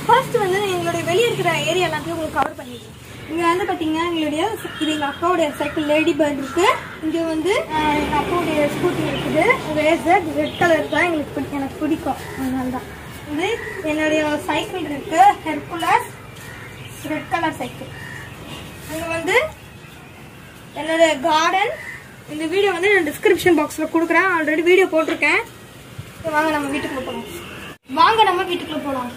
First வந்து எங்களுடைய வெளியே இருக்கிற ஏரியா எல்லாத்தையும் உங்களுக்கு கவர் பண்ணிடுறேன் இங்கே வந்து பார்த்தீங்கன்னா எங்களுடைய இது எங்கள் அக்காவுடைய சைக்கிள் லேடி பேர்ட் இருக்கு இங்கே வந்து ஆஹ், எங்கள் அக்காவுடைய ஸ்கூட்டி இருக்குது ரேசர் ரெட் கலர் தான் எங்களுக்கு பிடி- எனக்கு பிடிக்கும் அதனால தான் இது என்னுடைய சைக்கிள் இருக்கு ஹெர்குலஸ் ரெட் கலர் சைக்கிள் அங்கே வந்து என்னோட கார்டன் இந்த வீடியோ வந்து நான் டிஸ்கிரிப்ஷன் பாக்ஸில் கொடுக்குறேன் ஆல்ரெடி வீடியோ போட்டிருக்கேன் சரி, வாங்க நம்ம வீட்டுக்குள்ள போகலாம் வாங்க நம்ம வீட்டுக்குள்ள போகலாம்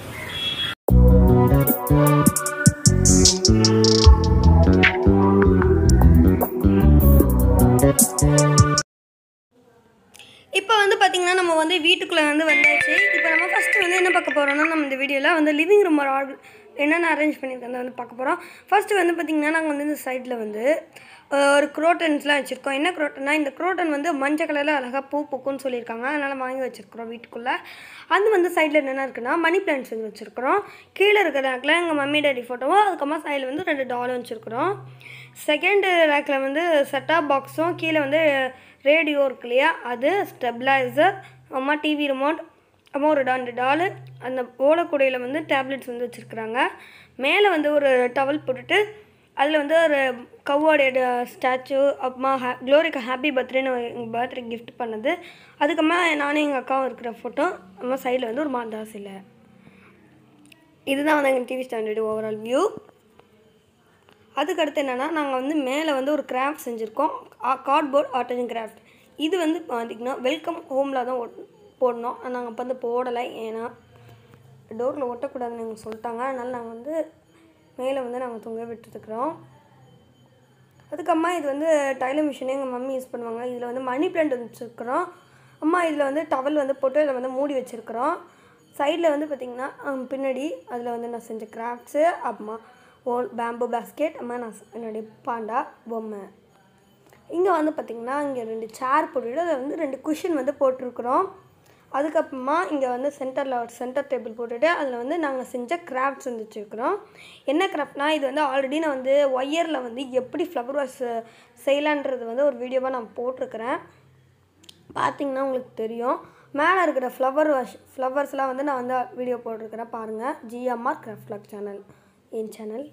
இப்போ வந்து பார்த்தீங்கன்னா நம்ம வந்து வீட்டுக்குள்ளே வந்து வந்தாச்சு இப்போ நம்ம ஃபஸ்ட்டு வந்து என்ன பார்க்க போகிறோம்னா நம்ம இந்த வீடியோவில் வந்து லிவிங் ரூம் ஆர்டர் என்னென்ன அரேஞ்ச் பண்ணியிருக்கேன் வந்து பார்க்க போகிறோம் ஃபஸ்ட்டு வந்து பார்த்திங்கன்னா நாங்கள் வந்து இந்த சைடில் வந்து அஹ், ஒரு குரோட்டன்ஸ்லாம் வச்சுருக்கோம் என்ன குரோட்டன்னா இந்த குரோட்டன் வந்து மஞ்சள் கலரில் அழகாக பூ பூக்கும்னு சொல்லியிருக்காங்க அதனால் வாங்கி வச்சுருக்குறோம் வீட்டுக்குள்ளே அது வந்து சைடில் என்னென்ன இருக்குன்னா மணி பிளான்ட்ஸ் வந்து வச்சுருக்குறோம் கீழே இருக்கிற ரேக்கில் எங்கள் மம்மி டேடி ஃபோட்டோவும் அதுக்கப்புறமா சைடில் வந்து ரெண்டு டாலும் வச்சுருக்குறோம் செகண்ட் ரேக்கில் வந்து செட்டாப் பாக்ஸும் கீழே வந்து ரேடியோ இருக்கு இல்லையா அது ஸ்டெபிளைசர் அம்மா டிவி ரிமோட் அம்மா ஒரு ரெண்டு டாலு அந்த ஓலக்கூடையில் வந்து டேப்லெட்ஸ் வந்து வச்சுருக்குறாங்க மேலே வந்து ஒரு டவல் போட்டுட்டு அதில் வந்து ஒரு கவ்வோடைய ஸ்டாச்சு அப்புறமா ஹே க்ளோரிக்கு ஹாப்பி பர்த்டேன்னு எங்கள் பர்த்டே gift பண்ணது அதுக்கப்புறமா நானும் எங்கள் அக்காவும் இருக்கிற ஃபோட்டோ அம்மா சைடில் வந்து ஒரு மாதா சிலை இதுதான் வந்து எங்கள் டிவி ஸ்டாண்டர்டு ஓவரால் வியூ அதுக்கடுத்து என்னென்னா நாங்கள் வந்து மேலே வந்து ஒரு கிராஃப்ட் செஞ்சுருக்கோம் கார்ட்போர்ட் ஆர்ட் அண்ட் கிராஃப்ட் இது வந்து பார்த்திங்கன்னா வெல்கம் ஹோமில் தான் ஒட் போடணும் நாங்கள் அப்போ வந்து போடலை ஏன்னா டோரில் ஒட்டக்கூடாதுன்னு எங்களுக்கு சொல்லிட்டாங்க அதனால் நாங்கள் வந்து மேலே வந்து நாங்கள் தொங்க விட்டுருக்குறோம் அதுக்கம்மா இது வந்து டைலர் மிஷினே எங்கள் மம்மி யூஸ் பண்ணுவாங்க இதில் வந்து மணி பிளான்ட் வச்சுருக்குறோம் அம்மா இதில் வந்து டவல் வந்து போட்டு இதில் வந்து மூடி வச்சுருக்குறோம் சைடில் வந்து பார்த்திங்கன்னா ஹம், பின்னாடி அதில் வந்து நான் செஞ்ச கிராஃப்ட்ஸு அம்மா ஓல் பேம்பு பேஸ்கெட் அம்மா நான் செ- என்னுடைய பாண்டா பொம்மை இங்கே வந்து பார்த்திங்கன்னா இங்கே ரெண்டு சேர் போட்டுட்டு அதில் வந்து ரெண்டு குஷன் வந்து போட்டிருக்கிறோம் அதுக்கப்புறமா இங்கே வந்து சென்டரில் ஒரு சென்டர் டேபிள் போட்டுட்டு அதில் வந்து நாங்கள் செஞ்ச கிராஃப்ட்ஸ் வந்து வச்சுருக்கிறோம் என்ன கிராஃப்ட்னா இது வந்து ஆல்ரெடி நான் வந்து ஒயரில் வந்து எப்படி ஃப்ளவர் வாஷ் செய்யலான்றது வந்து ஒரு வீடியோவாக நான் போட்டிருக்கிறேன் பார்த்தீங்கன்னா உங்களுக்கு தெரியும் மேலே இருக்கிற ஃப்ளவர் வாஷ் ஃப்ளவர்ஸ்லாம் வந்து நான் வந்து வீடியோ போட்டிருக்கிறேன் பாருங்கள் ஜிஎம்ஆர் கிராஃப்ட் ஃப்ளக் சேனல் என் சேனல்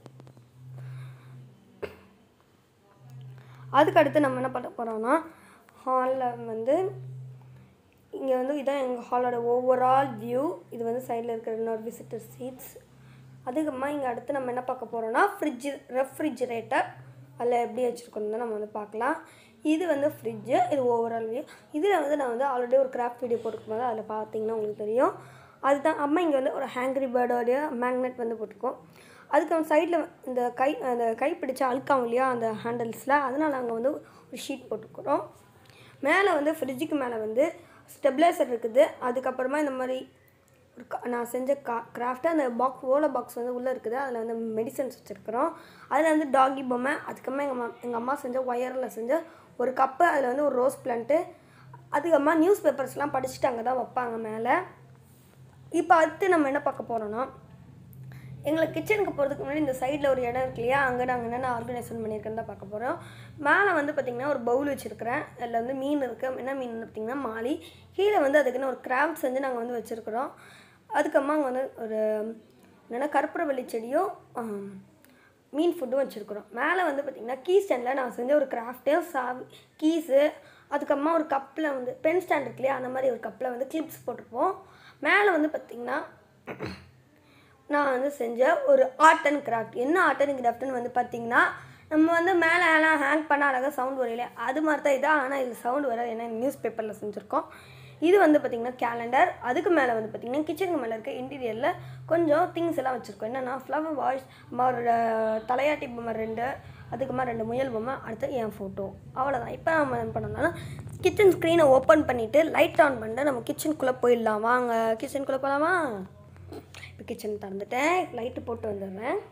அதுக்கு அடுத்து நம்ம என்ன பண்ண போகிறோம்னா ஹாலில் வந்து இங்கே வந்து இதான் எங்கள் ஹாலோட ஓவரால் வியூ இது வந்து சைடில் இருக்கிற இன்னொரு விசிட்டர் சீட்ஸ் அதுக்கப்புறமா இங்கே அடுத்து நம்ம என்ன பார்க்க போகிறோம்னா ஃப்ரிட்ஜு ரெஃப்ரிஜிரேட்டர் அதில் எப்படி வச்சுருக்கோன்னு தான் நம்ம வந்து பார்க்கலாம் இது வந்து ஃப்ரிட்ஜு இது ஓவரால் வியூ இதில் வந்து நான் வந்து ஆல்ரெடி ஒரு கிராஃப்ட் வீடியோ போட்டுருக்கும்போது அதில் பார்த்தீங்கன்னா உங்களுக்கு தெரியும் அதுதான் அம்மா இங்கே வந்து ஒரு ஹேங்கரி பேர்டோடைய மேக்னெட் வந்து போட்டிருக்கோம் அதுக்கு சைடில் இந்த கை அந்த கை பிடிச்ச அழுக்காவும் இல்லையா அந்த ஹேண்டில்ஸில் அதனால் நாங்கள் வந்து ஒரு ஷீட் போட்டுக்கிறோம் மேலே வந்து ஃப்ரிட்ஜுக்கு மேலே வந்து ஸ்டெபிளைசர் இருக்குது அதுக்கப்புறமா இந்த மாதிரி ஒரு க- நான் செஞ்ச கா கிராஃப்ட்டு அந்த பாக்ஸ் ஓலை பாக்ஸ் வந்து உள்ளே இருக்குது அதில் வந்து மெடிசன்ஸ் வச்சுருக்குறோம் அதில் வந்து டாகி பொம்மை அதுக்கப்புறமா எங்கள் அம்மா எங்கள் அம்மா செஞ்ச ஒயரில் செஞ்ச ஒரு கப்பு அதில் வந்து ஒரு ரோஸ் பிளான்ட்டு அதுக்கப்புறமா நியூஸ் பேப்பர்ஸ்லாம் படிச்சுட்டு அங்கே தான் வைப்பாங்க மேலே இப்போ அடுத்து நம்ம என்ன பார்க்க போகிறோன்னா எங்களை கிச்சனுக்கு போகிறதுக்கு முன்னாடி இந்த சைடில் ஒரு இடம் இருக்கு இல்லையா அங்கே நாங்கள் என்னென்ன ஆர்கனைசேஷன் பண்ணியிருக்கேன்னு தான் பார்க்க போகிறோம் மேலே வந்து பார்த்திங்கன்னா ஒரு பவுல் வச்சுருக்கிறேன் அதில் வந்து மீன் இருக்குது என்ன மீன் பார்த்திங்கன்னா மாலி கீழே வந்து அதுக்குன்னு ஒரு கிராஃப்ட் செஞ்சு நாங்கள் வந்து வச்சுருக்குறோம் அதுக்கப்புறமா அங்கே வந்து ஒரு என்னென்னா கற்பூரவள்ளி செடியும் ஆம், மீன் ஃபுட்டும் வச்சுருக்குறோம் மேலே வந்து பார்த்திங்கன்னா கீ ஸ்டாண்டில் நான் செஞ்ச ஒரு கிராஃப்ட்டு சாவி கீஸு அதுக்கப்புறமா ஒரு கப்பில் வந்து பென் ஸ்டாண்ட் இருக்கு இல்லையா அந்த மாதிரி ஒரு கப்பில் வந்து கிளிப்ஸ் போட்டிருப்போம் மேலே வந்து பார்த்திங்கன்னா நான் வந்து செஞ்ச ஒரு ஆர்ட் அண்ட் கிராஃப்ட் என்ன ஆர்ட் அண்ட் கிராஃப்ட்னு வந்து பார்த்தீங்கன்னா நம்ம வந்து மேலே எல்லாம் ஹேங் பண்ண அழகாக சவுண்ட் வரையில அது மாதிரி தான் இதான் ஆனால் இது சவுண்ட் வராது ஏன்னா நியூஸ் பேப்பரில் செஞ்சுருக்கோம் இது வந்து பார்த்திங்கன்னா கேலண்டர் அதுக்கு மேலே வந்து பார்த்திங்கன்னா கிச்சனுக்கு மேலே இருக்க இன்டீரியரில் கொஞ்சம் திங்ஸ் எல்லாம் வச்சுருக்கோம் என்னென்னா ஃப்ளவர் வாஷ் ஒரு தலையாட்டி பொம்மை ரெண்டு அதுக்குமா ரெண்டு முயல் பொம்மை அடுத்து என் ஃபோட்டோ அவ்வளோதான் இப்போ நம்ம என்ன பண்ணோம்னா கிச்சன் ஸ்க்ரீனை ஓப்பன் பண்ணிவிட்டு லைட் ஆன் பண்ணிட்டு நம்ம கிச்சனுக்குள்ளே போயிடலாம் வாங்க கிச்சனுக்குள்ளே போகலாமா இப்போ கிச்சன் திறந்துட்டேன் லைட்டு போட்டு வந்துடுறேன்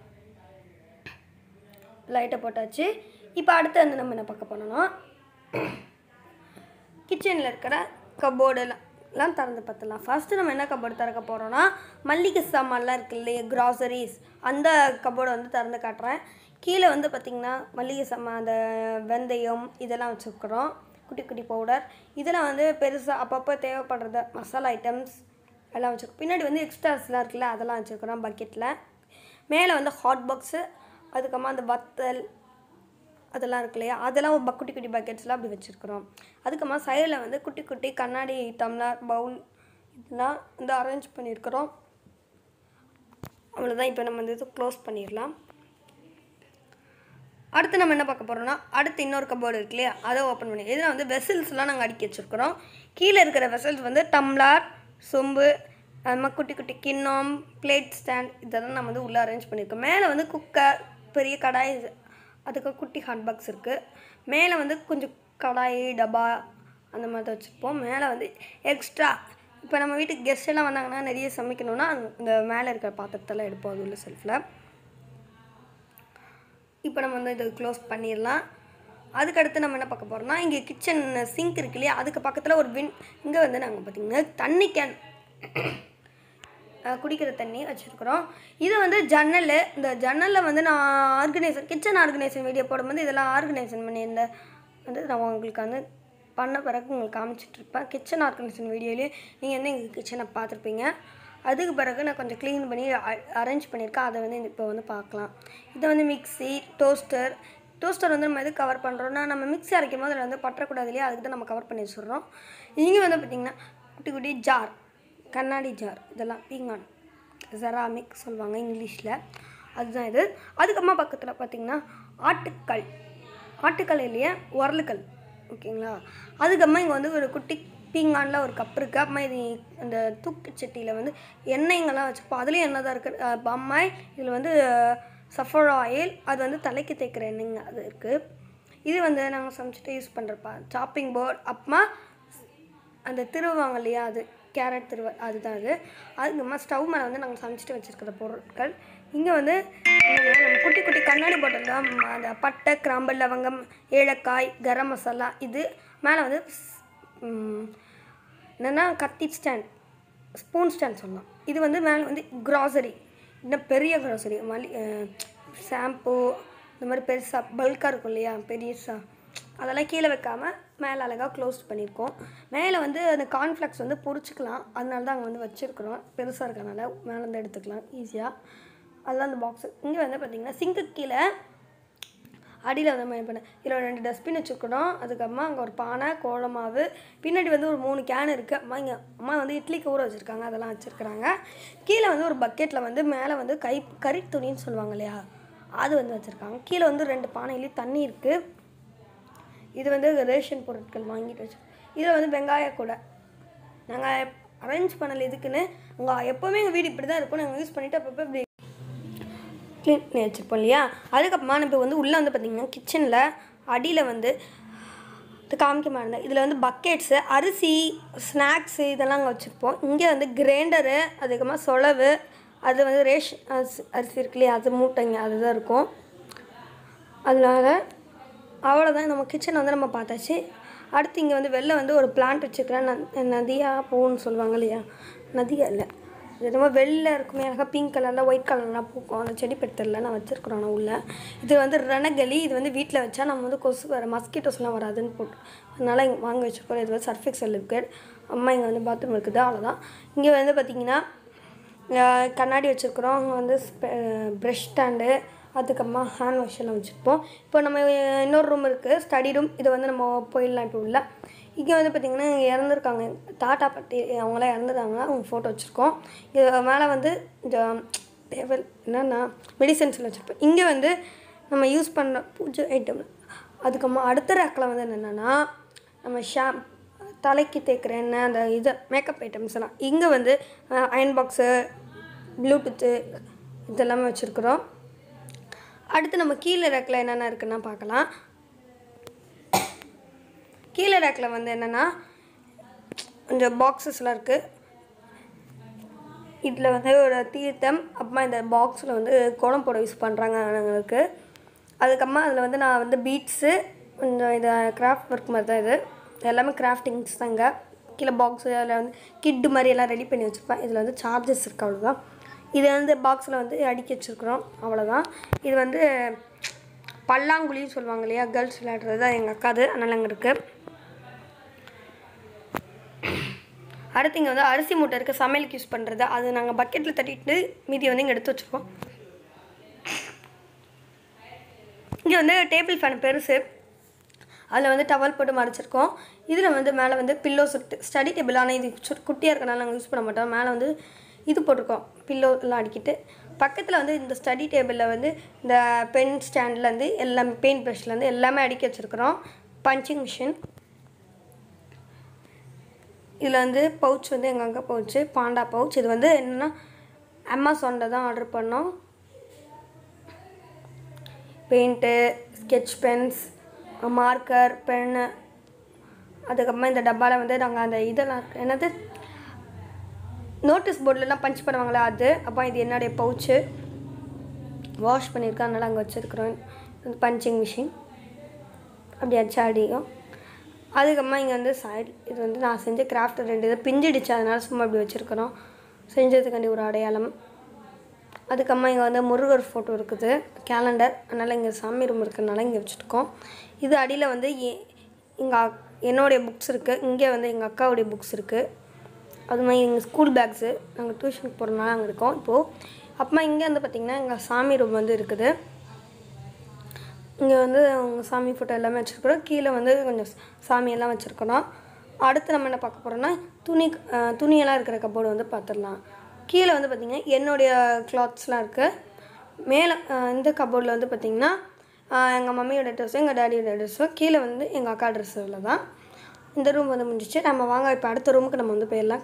லைட்டை போட்டாச்சு இப்போ அடுத்து வந்து நம்ம என்ன பார்க்க போனோம்னா கிச்சனில் இருக்கிற கபோர்டெல்லாம் எல்லாம் திறந்து பார்த்துலாம் ஃபஸ்ட்டு நம்ம என்ன கபோர்டு திறக்க போகிறோம்னா மல்லிகை சாமான்லாம் இருக்கு இல்லையா கிராசரிஸ் அந்த கபோர்டை வந்து திறந்து காட்டுறேன் கீழே வந்து பார்த்திங்கன்னா மல்லிகை சாமான் அந்த வெந்தயம் இதெல்லாம் வச்சுருக்குறோம் குட்டி குட்டி பவுடர் இதெல்லாம் வந்து பெருசாக அப்பப்போ தேவைப்படுறது மசாலா ஐட்டம்ஸ் எல்லாம் வச்சுருக்கோம் பின்னாடி வந்து எக்ஸ்ட்ராஸ்லாம் இருக்குல்ல அதெல்லாம் வச்சுருக்குறோம் பக்கெட்டில் மேலே வந்து ஹாட் பாக்ஸு அதுக்கப்புறமா அந்த வத்தல் அதெல்லாம் இருக்கு இல்லையா அதெல்லாம் ஒரு ப- குட்டி குட்டி பக்கெட்ஸ்லாம் அப்படி வச்சுருக்குறோம் அதுக்கப்புறமா சைடில் வந்து குட்டி குட்டி கண்ணாடி டம்ளர் பவுல் இதெல்லாம் வந்து அரேஞ்ச் பண்ணியிருக்கிறோம் அவ்வளோதான் இப்போ நம்ம வந்து இது க்ளோஸ் பண்ணிடலாம் அடுத்து நம்ம என்ன பார்க்க போகிறோம்னா அடுத்து இன்னொரு கபோர்டு இருக்கு இல்லையா அதை ஓப்பன் பண்ணி இதில் வந்து வெசல்ஸ்லாம் நாங்கள் அடுக்கி வச்சுருக்கிறோம் கீழே இருக்கிற வெசல்ஸ் வந்து டம்ளர் சொம்பு அது மாதிரி குட்டி குட்டி கிண்ணம் பிளேட் ஸ்டாண்ட் இதெல்லாம் நம்ம வந்து உள்ளே அரேஞ்ச் பண்ணியிருக்கோம் மேலே வந்து குக்கர் பெரிய கடாய் இது அதுக்கு குட்டி ஹாட் பாக்ஸ் இருக்குது மேலே வந்து கொஞ்சம் கடாய் டப்பா அந்த மாதிரி தான் வச்சுருப்போம் மேலே வந்து எக்ஸ்ட்ரா இப்போ நம்ம வீட்டுக்கு கெஸ்ட் எல்லாம் வந்தாங்கன்னா நிறைய சமைக்கணும்னா இந்த மேலே இருக்கிற பாத்திரத்தெல்லாம் எடுப்போம் அது உள்ள செல்ஃபில் இப்போ நம்ம வந்து இதை க்ளோஸ் பண்ணிடலாம் அதுக்கடுத்து நம்ம என்ன பார்க்க போகிறோம்னா இங்கே கிச்சன் சிங்க் இருக்கு இல்லையா அதுக்கு பக்கத்தில் ஒரு வின் இங்கே வந்து நாங்கள் பார்த்திங்கன்னா தண்ணி கேன் அஹ் குடிக்கிற தண்ணி வச்சுருக்குறோம் இது வந்து ஜன்னல் இந்த ஜன்னலில் வந்து நான் ஆர்கனைசர் கிச்சன் ஆர்கனைசேஷன் வீடியோ போடும்போது இதெல்லாம் ஆர்கனைசேஷன் பண்ணியிருந்தேன் வந்து நான் உங்களுக்கு வந்து பண்ண பிறகு உங்களுக்கு காமிச்சிட்ருப்பேன் கிச்சன் ஆர்கனைசேஷன் வீடியோலேயே நீங்கள் வந்து எங்கள் கிச்சனை பார்த்துருப்பீங்க அதுக்கு பிறகு நான் கொஞ்சம் க்ளீன் பண்ணி அரேஞ்ச் பண்ணியிருக்கேன் அதை வந்து இப்போ வந்து பார்க்கலாம் இது வந்து மிக்ஸி டோஸ்டர் டோஸ்டர் வந்து நம்ம எது கவர் பண்ணுறோம்னா நம்ம மிக்ஸி அரைக்கும் போது அதில் வந்து பற்றக்கூடாது இல்லையா அதுக்கு தான் நம்ம கவர் பண்ணி வச்சுடுறோம் இங்கே வந்து பார்த்திங்கன்னா குட்டி குட்டி ஜார் கண்ணாடி ஜார் இதெல்லாம் பீங்கான் ஜெராமிக் சொல்லுவாங்க இங்கிலீஷில் அதுதான் இது அதுக்கப்புறமா பக்கத்தில் பார்த்திங்கன்னா ஆட்டுக்கல் ஆட்டுக்கல் இல்லையா உரலுக்கல் ஓகேங்களா அதுக்கப்புறமா இங்கே வந்து ஒரு குட்டி பீங்கானில் ஒரு கப் இருக்குது அப்புறமா இது அந்த தூக்கு சட்டியில் வந்து எண்ணெய்ங்கெல்லாம் வச்சுப்போம் அதுலேயும் எண்ணெய் தான் இருக்குது பம்மாய் இதில் வந்து சஃபர் ஆயில் அது வந்து தலைக்கு தேய்க்கிற எண்ணெய்ங்க அது இருக்குது இது வந்து நாங்கள் சமைச்சிட்டு யூஸ் பண்ணுறப்பா சாப்பிங் போர்ட் அப்புறமா அந்த திருவுவாங்க இல்லையா அது கேரட் திருவ அதுதான் அது அதுக்கப்புறமா ஸ்டவ் மேலே வந்து நாங்கள் சமைச்சிட்டு வச்சுருக்கிற பொருட்கள் இங்கே வந்து என்னன்னா, நம்ம குட்டி குட்டி கண்ணாடி பாட்டில் தான் ம- அந்த பட்டை கிராம்பு லவங்கம் ஏலக்காய் கரம் மசாலா இது மேலே வந்து ஸ்- ம், என்னென்னா கத்தி ஸ்டாண்ட் ஸ்பூன் ஸ்டாண்ட் சொல்லலாம் இது வந்து மேலே வந்து கிராசரி இன்னும் பெரிய கிராசரி மலி ஷாம்பு இந்த மாதிரி பெருசாக பல்காக இருக்கும் இல்லையா பெருசாக அதெல்லாம் கீழே வைக்காம மேலே அழகாக க்ளோஸ் பண்ணியிருக்கோம் மேலே வந்து அந்த கார்ன்ஃப்ளெக்ஸ் வந்து பொரிச்சுக்கலாம் அதனால தான் அங்கே வந்து வச்சுருக்குறோம் பெருசாக இருக்கறனால மேலே இருந்து எடுத்துக்கலாம் ஈஸியாக அதுதான் அந்த பாக்ஸு இங்கே வந்து பார்த்திங்கன்னா சிங்க்கு கீழே அடியில் வந்து மைண்ட் பண்ணேன் இதில் ரெண்டு டஸ்ட்பின் வச்சுருக்கணும் அதுக்கப்புறமா அங்கே ஒரு பானை கோலமாவு பின்னாடி வந்து ஒரு மூணு கேன் இருக்குது அம்மா இங்கே அம்மா வந்து இட்லிக்கு ஊற வச்சுருக்காங்க அதெல்லாம் வச்சுருக்குறாங்க கீழே வந்து ஒரு பக்கெட்டில் வந்து மேலே வந்து கை கறி துணின்னு சொல்லுவாங்க இல்லையா அது வந்து வச்சுருக்காங்க கீழே வந்து ரெண்டு பானையிலையும் தண்ணி இருக்குது இது வந்து ரேஷன் பொருட்கள் வாங்கிட்டு வச்சு இதில் வந்து வெங்காய கூடை நாங்கள் அரேஞ்ச் பண்ணல இதுக்குன்னு உங்கள் எப்போவுமே எங்கள் வீடு இப்படி தான் இருக்கும் நாங்கள் யூஸ் பண்ணிவிட்டு அப்பப்போ இப்படி க்ளீன் பண்ணி வச்சுருப்போம் இல்லையா அதுக்கப்புறமா நம்ம இப்போ வந்து உள்ளே வந்து பார்த்திங்கன்னா கிச்சனில் அடியில் வந்து இது காமிக்க மாட்டேன் இதில் வந்து பக்கெட்ஸு அரிசி ஸ்நாக்ஸு இதெல்லாம் அங்கே வச்சுருப்போம் இங்கே வந்து கிரைண்டரு அதுக்கப்புறமா சொலவு அது வந்து ரேஷன் அரிசி அரிசி இருக்கு இல்லையா அது மூட்டைங்க அதுதான் இருக்கும் அதனால அவ்வளோதான் நம்ம கிச்சனை வந்து நம்ம பார்த்தாச்சு அடுத்து இங்கே வந்து வெளில வந்து ஒரு பிளான்ட் வச்சுக்கிறேன் ந நதியா பூன்னு சொல்லுவாங்க இல்லையா நதியா இல்லை இது ரொம்ப வெளில இருக்குமே அழகாக பிங்க் கலரில் ஒயிட் கலர்லாம் பூக்கும் அந்த செடி பெட்டரில் நான் வச்சுருக்குறோம் நான் உள்ள இது வந்து ரணகலி இது வந்து வீட்டில் வச்சா நம்ம வந்து கொசு வர மஸ்கிட்டோஸ்லாம் வராதுன்னு போட்டு அதனால் இங்கே வாங்கி வச்சுருக்கோம் இது வந்து சர்ஃபெக்சல் லிக்விட் அம்மா இங்கே வந்து பாத்ரூம் இருக்குது அவ்வளோதான் இங்கே வந்து பார்த்திங்கன்னா அஹ் கண்ணாடி வச்சுருக்குறோம் அங்கே வந்து ப்ரஷ் ஸ்டாண்டு அதுக்கப்புறமா ஹேண்ட் வாஷ் எல்லாம் வச்சுருப்போம் இப்போ நம்ம அஹ், இன்னொரு ரூம் இருக்குது ஸ்டடி ரூம் இது வந்து நம்ம போயிடலாம் இப்போ உள்ள இங்கே வந்து பார்த்திங்கன்னா இறந்துருக்காங்க தாத்தா பாட்டி அவங்களாம் இறந்துருக்காங்க அவங்க ஃபோட்டோ வச்சுருக்கோம் இது மேலே வந்து இந்த டேபிள் என்னென்னா மெடிசன்ஸில் வச்சுருப்போம் இங்கே வந்து நம்ம யூஸ் பண்ணுற பூஜை ஐட்டம் அதுக்கப்புறமா அடுத்த ரேக்கில் வந்து என்னென்னா நம்ம ஷாம் தலைக்கு தேய்க்கிற எண்ணெய் அந்த இது மேக்கப் ஐட்டம்ஸ் எல்லாம் இங்கே வந்து அயன் பாக்ஸு ப்ளூடூத்து இதெல்லாமே வச்சுருக்குறோம் அடுத்து நம்ம கீழே ரேக்கில் என்னென்ன இருக்குன்னா பார்க்கலாம் கீழே ரேக்கில் வந்து என்னென்னா கொஞ்சம் பாக்ஸஸ்லாம் இருக்குது இதில் வந்து ஒரு தீர்த்தம் அப்புறமா இந்த பாக்ஸில் வந்து கோலம் போட யூஸ் பண்ணுறாங்க ஆளுங்களுக்கு அதுக்கப்புறமா அதில் வந்து நான் வந்து பீட்ஸு கொஞ்சம் இது கிராஃப்ட் ஒர்க் மாதிரி தான் இது இது எல்லாமே கிராஃப்டிங்ஸ் தாங்க கீழே பாக்ஸு அதில் வந்து கிட்டு மாதிரி எல்லாம் ரெடி பண்ணி வச்சுருப்பேன் இதில் வந்து சார்ஜஸ் இருக்குது அவ்வளோதான் இது வந்து பாக்ஸில் வந்து அடுக்கி வச்சுருக்குறோம் அவ்வளோதான் இது வந்து பல்லாங்குழின்னு சொல்லுவாங்க இல்லையா கேர்ள்ஸ் விளையாடுறது தான் எங்கள் அக்காது அதனால் அங்கே இருக்குது அடுத்து இங்கே வந்து அரிசி மூட்டை இருக்குது சமையலுக்கு யூஸ் பண்ணுறது அது நாங்கள் பக்கெட்டில் தட்டிட்டு மீதி வந்து இங்கே எடுத்து வச்சுருக்கோம் இங்கே வந்து டேபிள் ஃபேன் பெருசு அதில் வந்து டவல் போட்டு மறைச்சிருக்கோம் இதில் வந்து மேலே வந்து பில்லோ சுட்டு ஸ்டடி டேபிள் ஆனால் இது சு- குட்டியாக இருக்கனால நாங்கள் யூஸ் பண்ண மாட்டோம் மேலே வந்து இது போட்டிருக்கோம் பில்லோ எல்லாம் அடிக்கிட்டு பக்கத்தில் வந்து இந்த ஸ்டடி டேபிளில் வந்து இந்த பென் ஸ்டாண்ட்லேருந்து எல்லாமே பெயிண்ட் ப்ரஷ்லேருந்து எல்லாமே அடுக்கி வச்சுருக்குறோம் பஞ்சிங் மிஷின் இதில் வந்து பவுச் வந்து எங்கள் அங்கே பவுச்சு பாண்டா பவுச் இது வந்து என்னென்னா அமேசானில் தான் ஆர்டர் பண்ணோம் paint sketch pens marker pen அதுக்கப்புறமா இந்த டப்பாவில் வந்து நாங்கள் அந்த இதெல்லாம் இருக்கு. என்னது நோட்டீஸ் போர்ட்லலாம் பஞ்ச் பண்ணுவாங்களே அது அப்போ இது என்னுடைய பவுச்சு வாஷ் பண்ணியிருக்கேன் அதனால் அங்கே வச்சுருக்குறோம் பஞ்சிங் மிஷின் அப்படி அடிச்சா அடிக்கும் அதுக்கப்புறமா இங்கே வந்து சைடு இது வந்து நான் செஞ்ச கிராஃப்ட் ரெண்டு இது பிஞ்சிடுச்சு அதனால் சும்மா இப்படி வச்சுருக்குறோம் செஞ்சதுக்காண்டி ஒரு அடையாளம் அதுக்கப்புறமா இங்கே வந்து முருகர் ஃபோட்டோ இருக்குது கேலண்டர் அதனால் இங்கே சாமி ரூம் இருக்கிறதுனால இங்கே வச்சுருக்கோம் இது அடியில் வந்து எங்கள் என்னுடைய புக்ஸ் இருக்குது இங்கே வந்து எங்கள் அக்காவுடைய புக்ஸ் இருக்குது அது மாதிரி எங்கள் ஸ்கூல் பேக்ஸு நாங்கள் டியூஷனுக்கு போகிறதுனால அங்கே இருக்கோம் இப்போது அப்புறமா இங்கே வந்து பார்த்திங்கன்னா எங்கள் சாமி ரூம் வந்து இருக்குது இங்கே வந்து அவங்க சாமி ஃபோட்டோ எல்லாமே வச்சுருக்குறோம் கீழே வந்து கொஞ்சம் சாமியெல்லாம் வச்சுருக்கணும் அடுத்து நம்ம என்ன பார்க்க போகிறோம்னா துணி அஹ், துணியெல்லாம் இருக்கிற கப்போர்டு வந்து பார்த்துடலாம் கீழே வந்து பார்த்திங்கன்னா என்னுடைய கிளாத்ஸ்லாம் இருக்குது மேலே அஹ், இந்த கப்போர்டில் வந்து பார்த்திங்கன்னா எங்கள் மம்மியோட ட்ரெஸ்ஸும் எங்கள் டேடியோட ட்ரெஸ்ஸும் கீழே வந்து எங்கள் அக்கா ட்ரெஸ்ஸில் தான் இந்த ரூம் வந்து முடிஞ்சிச்சு நம்ம வாங்க இப்போ அடுத்த ரூமுக்கு நம்ம வந்து போயிடலாம்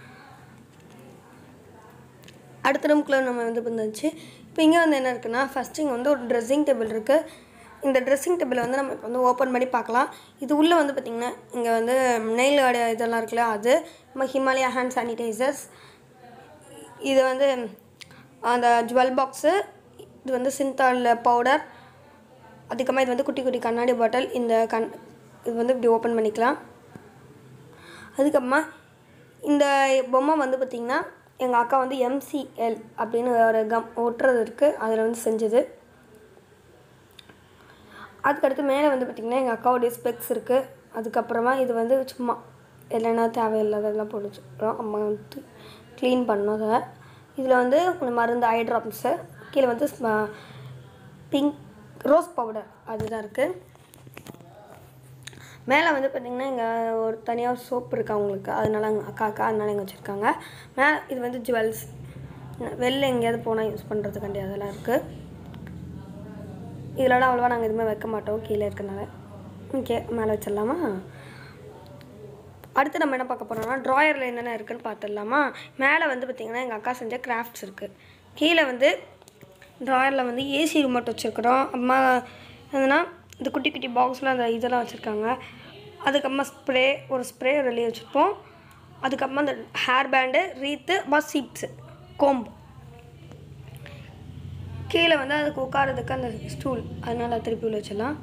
அடுத்த ரூம்குள்ளே நம்ம வந்து வந்துச்சு இப்போ இங்கே வந்து என்ன இருக்குன்னா ஃபஸ்ட்டு இங்கே வந்து ஒரு ட்ரெஸ்ஸிங் டேபிள் இருக்குது இந்த ட்ரெஸ்ஸிங் டேபிளை வந்து நம்ம இப்போ வந்து ஓப்பன் பண்ணி பார்க்கலாம் இது உள்ளே வந்து பார்த்திங்கன்னா இங்கே வந்து நெயில் இதெல்லாம் இருக்குல்ல அது நம்ம ஹிமாலயா ஹேண்ட் சானிடைசர்ஸ் இது வந்து அந்த ஜுவல் பாக்ஸு இது வந்து சிந்தால் பவுடர் அதுக்கப்புறமா இது வந்து குட்டி குட்டி கண்ணாடி பாட்டில் இந்த கண் இது வந்து இப்படி ஓப்பன் பண்ணிக்கலாம் அதுக்கப்புறமா இந்த பொம்மை வந்து பார்த்திங்கன்னா எங்கள் அக்கா வந்து எம்சிஎல் அப்படின்னு ஒரு கம் ஒட்டுறது இருக்குது அதில் வந்து செஞ்சது அதுக்கடுத்து மேலே வந்து பார்த்திங்கன்னா எங்கள் அக்காவுடைய ஸ்பெக்ஸ் இருக்குது அதுக்கப்புறமா இது வந்து சும்மா இல்லைன்னா தேவையில்லாததெல்லாம் போட்டு வச்சுக்கிறோம் அம்மா வந்து க்ளீன் பண்ணோம் அதை இதில் வந்து கொஞ்சம் மருந்து ஐ ட்ராப்ஸு கீழே வந்து பிங்க் ரோஸ் பவுடர் அதுதான் இருக்குது மேலே வந்து பார்த்திங்கன்னா இங்கே ஒரு தனியாக சோப் இருக்கு அவங்களுக்கு அதனால அங்கே அக்கா அக்கா அதனால இங்கே வச்சுருக்காங்க மேலே இது வந்து ஜுவல்ஸ் வெளில எங்கேயாவது போனால் யூஸ் பண்ணுறதுக்காண்டி அதெல்லாம் இருக்குது இதெல்லாம் அவ்வளோவா நாங்கள் எதுவுமே வைக்க மாட்டோம் கீழே இருக்கனால ஓகே மேலே வச்சிடலாமா அடுத்து நம்ம என்ன பார்க்க போகிறோம்னா ட்ராயரில் என்னென்ன இருக்குன்னு பார்த்துடலாமா மேலே வந்து பார்த்திங்கன்னா எங்கள் அக்கா செஞ்ச கிராஃப்ட்ஸ் இருக்குது கீழே வந்து ட்ராயரில் வந்து ஏசி ரிமோட் வச்சுருக்குறோம் அம்மா என்னன்னா இந்த குட்டி குட்டி பாக்ஸில் அந்த இதெல்லாம் வச்சுருக்காங்க அதுக்கப்புறமா ஸ்ப்ரே ஒரு ஸ்ப்ரே வெளியே வச்சுருப்போம் அதுக்கப்புறமா அந்த ஹேர் பேண்டு ரீத்து அப்புறம் சீப்ஸு கோம்பு கீழே வந்து அதுக்கு உட்காரதுக்கு அந்த ஸ்டூல் அதனால் திருப்பி உள்ள வச்சிடலாம்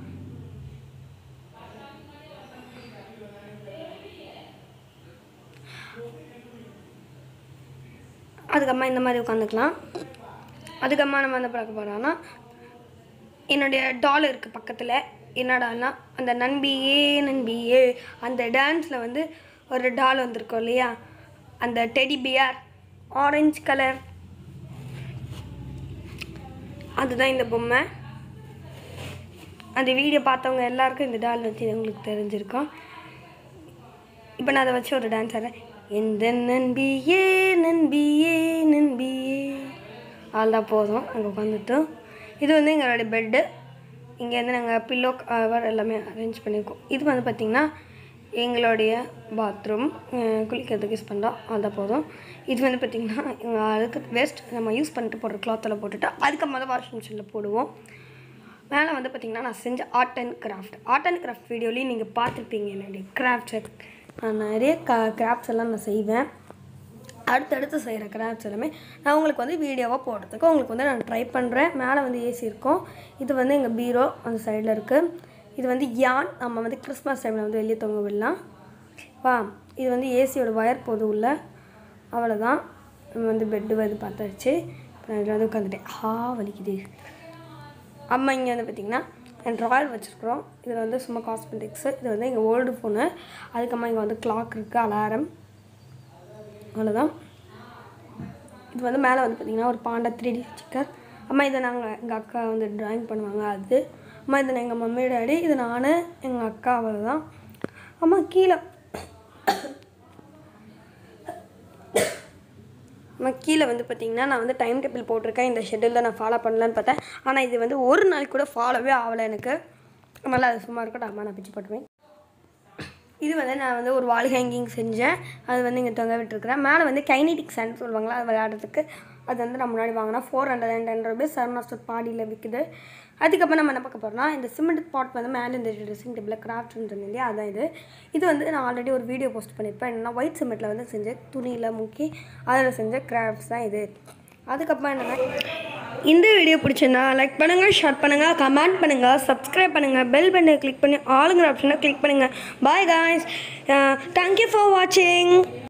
அதுக்கப்புறமா இந்த மாதிரி உட்காந்துக்கலாம் அதுக்கப்புறமா நம்ம என்ன பார்க்க போகிறோம்னா என்னுடைய டால் இருக்குது பக்கத்தில் என்னடான்னா அந்த நண்பியே நண்பியே அந்த டான்ஸில் வந்து ஒரு டால் வந்திருக்கோம் இல்லையா அந்த டெடி பியர் ஆரஞ்சு கலர் அதுதான் இந்த பொம்மை அந்த வீடியோ பார்த்தவங்க எல்லாருக்கும் இந்த டால் வச்சு உங்களுக்கு தெரிஞ்சிருக்கும் இப்போ நான் அதை வச்சு ஒரு டான்ஸ் ஆடுறேன் எந்த நண்பியே நண்பியே நண்பியே அவ்வளோதான் போதும் அங்கே உட்காந்துட்டோம் இது வந்து எங்களுடைய பெட்டு இங்கே வந்து நாங்கள் பில்லோ கவர் எல்லாமே அரேஞ்ச் பண்ணியிருக்கோம் இது வந்து பார்த்திங்கன்னா எங்களுடைய பாத்ரூம் குளிக்கிறதுக்கு யூஸ் பண்ணுறோம் அதான் போதும் இது வந்து பார்த்திங்கன்னா எங்கள் அதுக்கு வேஸ்ட் நம்ம யூஸ் பண்ணிட்டு போடுற கிளாத்தில் போட்டுட்டு அதுக்கப்புறமா தான் வாஷிங் மிஷினில் போடுவோம் மேலே வந்து பார்த்திங்கன்னா நான் செஞ்ச art and craft art and craft வீடியோலையும் நீங்கள் பார்த்துருப்பீங்க என்னுடைய கிராஃப்ட்ஸ் நான் நிறைய க கிராஃப்ட்ஸ் எல்லாம் நான் செய்வேன் அடுத்தடுத்து செய்கிற கிராஃப்ட்ஸ் எல்லாமே நான் உங்களுக்கு வந்து வீடியோவாக போடுறதுக்கு உங்களுக்கு வந்து நான் ட்ரை பண்ணுறேன் மேலே வந்து ஏசி இருக்கும் இது வந்து எங்கள் பீரோ அந்த சைடில் இருக்குது இது வந்து யான் நம்ம வந்து கிறிஸ்மஸ் டைமில் வந்து வெளியே தொங்க விடலாம் வா இது வந்து ஏசியோட ஒயர் போது உள்ள அவ்வளோதான் நம்ம வந்து பெட்டு வந்து பார்த்தாச்சு இப்போ நான் இதில் வந்து உட்காந்துட்டேன் ஹா வலிக்குது அம்மா இங்கே வந்து பார்த்திங்கன்னா ட்ராயர் வச்சுருக்குறோம் இதில் வந்து சும்மா காஸ்மெட்டிக்ஸு இது வந்து எங்கள் ஓல்டு ஃபோனு அதுக்கப்புறமா இங்கே வந்து கிளாக் இருக்குது அலாரம் அவ்வளோதான் இது வந்து மேலே வந்து பார்த்திங்கன்னா ஒரு பாண்டா த்ரீ டி ஸ்டிக்கர் அம்மா இதை நாங்கள் எங்கள் அக்கா வந்து ட்ராயிங் பண்ணுவாங்க அது அம்மா இதை எங்கள் மம்மி டாடி இது நான் எங்கள் அக்கா அவ்வளோதான் அம்மா கீழே அம்மா கீழே வந்து பார்த்திங்கன்னா நான் வந்து டைம் டேபிள் போட்டிருக்கேன் இந்த ஷெட்யூல் தான் நான் ஃபாலோ பண்ணலான்னு பார்த்தேன் ஆனால் இது வந்து ஒரு நாளைக்கு கூட ஃபாலோவே ஆகலை எனக்கு அதனால் அது சும்மா இருக்கட்டும் அம்மா நான் பிச்சு போட்டுருவேன் இது வந்து நான் வந்து ஒரு வால் ஹேங்கிங் செஞ்சேன் அது வந்து இங்கே தொங்க விட்டுருக்குறேன் மேலே வந்து கைனடிக் சன் சொல்லுவாங்களா அது விளையாடுறதுக்கு அது வந்து நான் முன்னாடி வாங்கினா four hundred and ten rupees seven off பாடியில் விற்குது அதுக்கப்புறம் நம்ம என்ன பார்க்க போகிறோம்னா இந்த சிமெண்ட் பாட் வந்து மேலே இந்த ட்ரெஸ்ஸிங் டேபிளில் கிராஃப்ட்னு சொன்னேன் இல்லையா அதான் இது இது வந்து நான் ஆல்ரெடி ஒரு வீடியோ போஸ்ட் பண்ணியிருப்பேன் என்னன்னா ஒயிட் சிமெண்ட்டில் வந்து செஞ்ச துணியில் முக்கி அதில் செஞ்ச கிராஃப்ட்ஸ் தான் இது அதுக்கப்புறம் என்னென்னா இந்த வீடியோ பிடிச்சிருந்தா லைக் பண்ணுங்கள் ஷேர் பண்ணுங்கள் கமெண்ட் பண்ணுங்கள் சப்ஸ்கிரைப் பண்ணுங்கள் பெல் பட்டனை கிளிக் பண்ணி ஆளுங்கிற ஆப்ஷனை கிளிக் பண்ணுங்கள் பாய் காய்ஸ் தேங்க்யூ ஃபார் வாட்சிங்